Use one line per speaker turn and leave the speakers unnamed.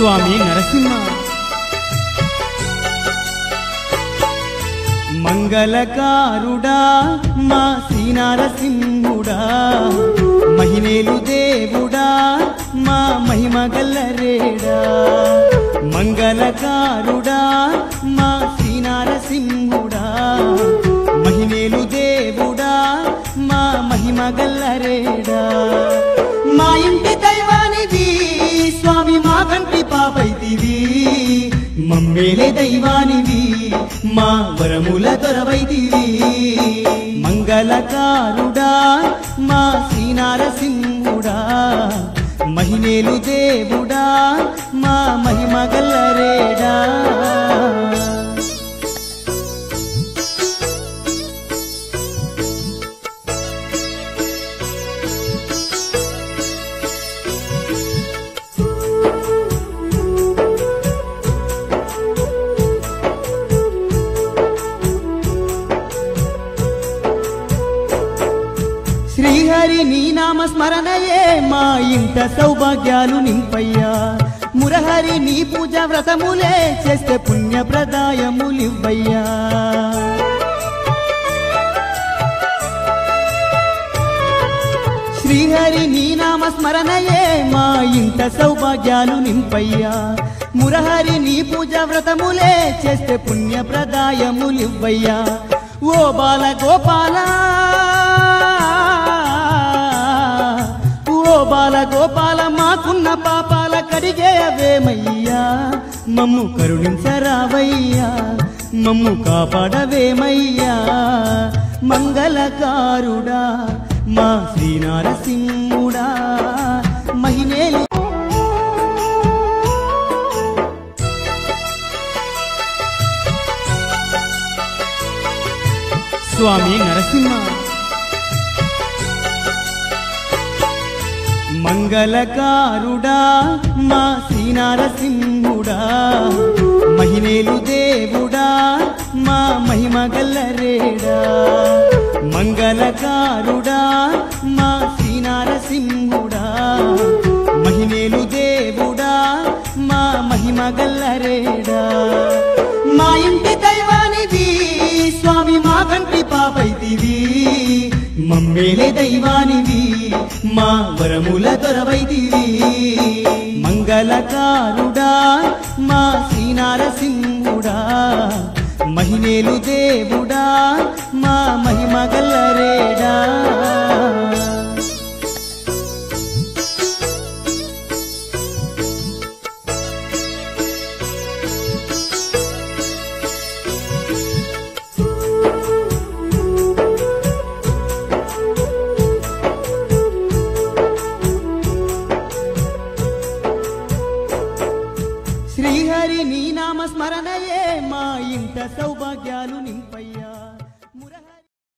స్వామి నరసింహ మంగళకారుడా మా శ్రీనారసింహుడా మహిమేలు దేవుడా మా మహిమ గల్లరేడా మంగళకారుడా మా శ్రీనారసింహుడా మహిమేలు దేవుడా మా మహిమ గల్లరేడా మా ఇంటి దైవానివి స్వామి మా కంటి పాపైతివి మమ్మేలే దైవానివి మా వరముల దొరవైతివి మంగళకారుడా మా శ్రీనారసింహుడా మహిమేలు దేవుడా మా మహిమ గల్లరేడా శ్రీహరి నీ నామ స్మరణయే మా ఇంట సౌభాగ్యాలు నింపయ్యా మురహరి నీ పూజ వ్రతములే చేస్తే పుణ్య ప్రదాయములివ్వయ్యా శ్రీహరి నీ నామ స్మరణయే మా ఇంట సౌభాగ్యాలు నింపయ్యా మురహరి నీ పూజ వ్రతములే చేస్తే పుణ్య ప్రదాయములివ్వయ్యా ఓ బాల గోపాల ఓ బాల గోపాల మాకున్న పాపాల కడిగేయవేమయ్యా మమ్ము కరుణించరావయ్యా మమ్ము కాపాడవేమయ్యా మంగళకారుడా మా శ్రీనారసింహుడా మహిమేలు స్వామి నరసింహ మంగళకారుడా మా శ్రీనారసింహుడా మహిమేలు దేవుడా మా మహిమ గల్లరేడా మంగళకారుడా మా శ్రీనారసింహుడా మహిమేలు దేవుడా మా మహిమ గల్లరేడా మా ఇంటి దైవానివి స్వామి మా కంటి పాపైతివి మమ్మేలే దైవానివి మా వరముల దొరవైతివి మంగళకారుడా మా శ్రీనారసింహుడా మహిమేలు దేవుడా మా మహిమ గల్లరేడా శ్రీహరి నీ నామ స్మరణయే మా ఇంట సౌభాగ్యాలు నింపయ్యా